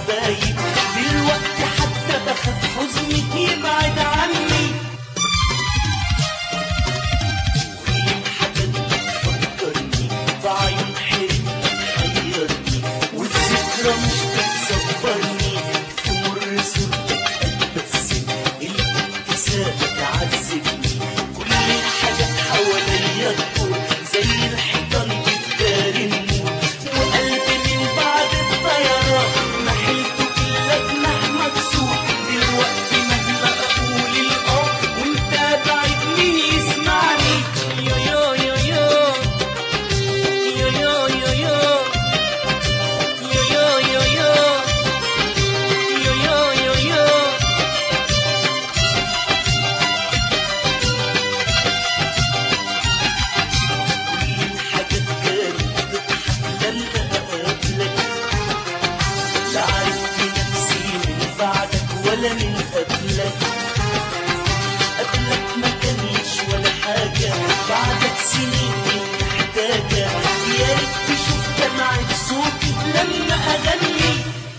حبايب دلوقتي حتى بخاف حزنك يبعد عني كل الحاجات بتفكرني بعيون حلمك تحيرني والذكرى مش بتصبرني تمر صورتك بس الابتسامة تعذبني كل الحاجات حواليا تدور زي الحيطان بتداري النور وقلبي من بعد الطيران ناحيته كله جناح مكسور دلوقتي مهما اقول الاه وانت بعيد مين يسمعني يو يو يو يو يو يو يو يو يو يو يو يو يو يو يو الحاجات كانت تضحك لما اقابلك لا عرفت نفسي من بعدك ولا من قبلك قبلك ما كانش ولا حاجة بعدك سنين محتاجة يا ريت تشوف دمعة صوتي لما أغني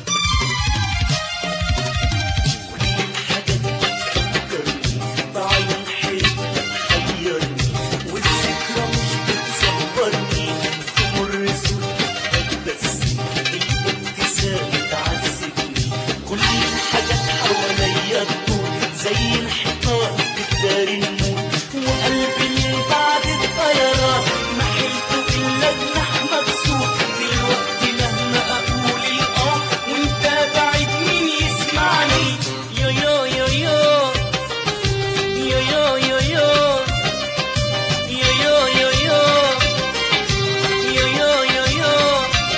كل الحاجات بتفكرني بعيون حلمك تحيرني والذكرى مش بتصبرني تمر صورتك بس الابتسامة تعذبني كل الحاجات حواليا تدور زي الحيطان بتداري النور وقلبي من بعد الطيران ما حلته إلا جناح مكسور دلوقتي مهما أقول الآه وأنت بعيد مين يسمعني يو يو يو يو يو يو يو يو يو يو يو يو يو يو يو يو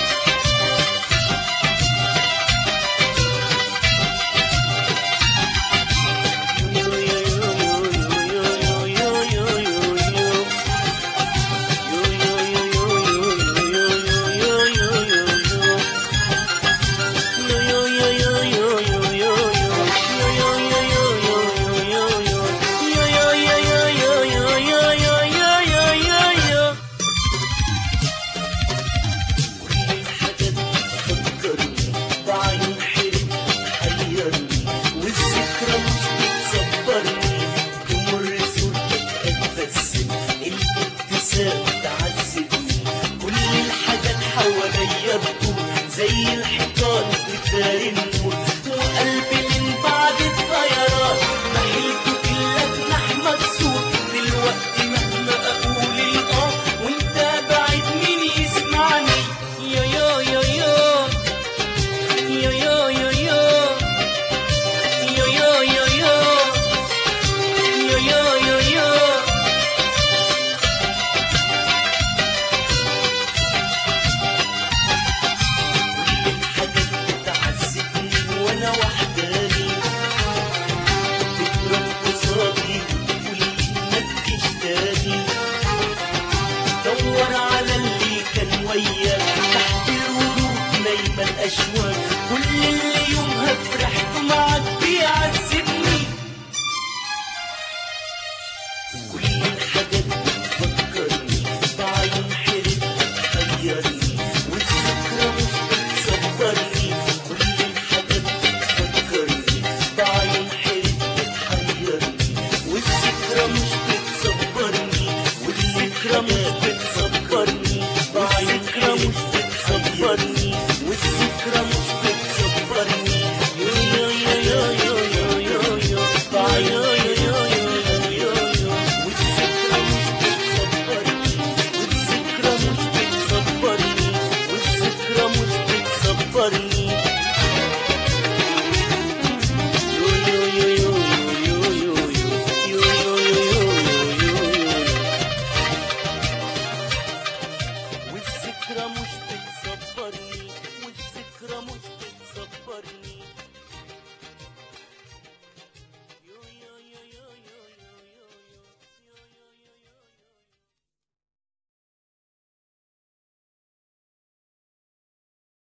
كل الحاجات بتفكرني بعيون حلمك تحيرني والذكرى مش بتصبرني تمر صورتك اتبسم الابتسامة تعذبني كل الحاجات حواليا بتدور زي الحيطان بتداري النور وقلبي من بعد الطيران ما حيلته إلا جناح مكسور دلوقتي مهما أقول الآه وأنت بعيد مين يسمعني يو يو يو يو يو يو يو يو يو يو يو يو يو يو يو يو كل الحاجات بتعذبني وانا وحداني تضرب قصادي وتقول ما تجيش تاني دور على اللي كان وياك تحت الورود نايمة الأشواك كل اللي يومها فرحت معاك بيعذبني كل الحاجات بتفكرني بعيون حلمك تحيرني والذكرى مش بتصبرني كل الحاجات بتفكرني بعيون حلمك تحيرني والذكرى مش بتصبرني والذكرى مش بتصبرني والذكرى مش بتصبرني والذكرى مش بتصبرني يو يو يو يو يو يو يو يو يو يو يو يو يو والذكرى مش بتصبرني والذكرى مش بتصبرني والذكرى مش بتصبرني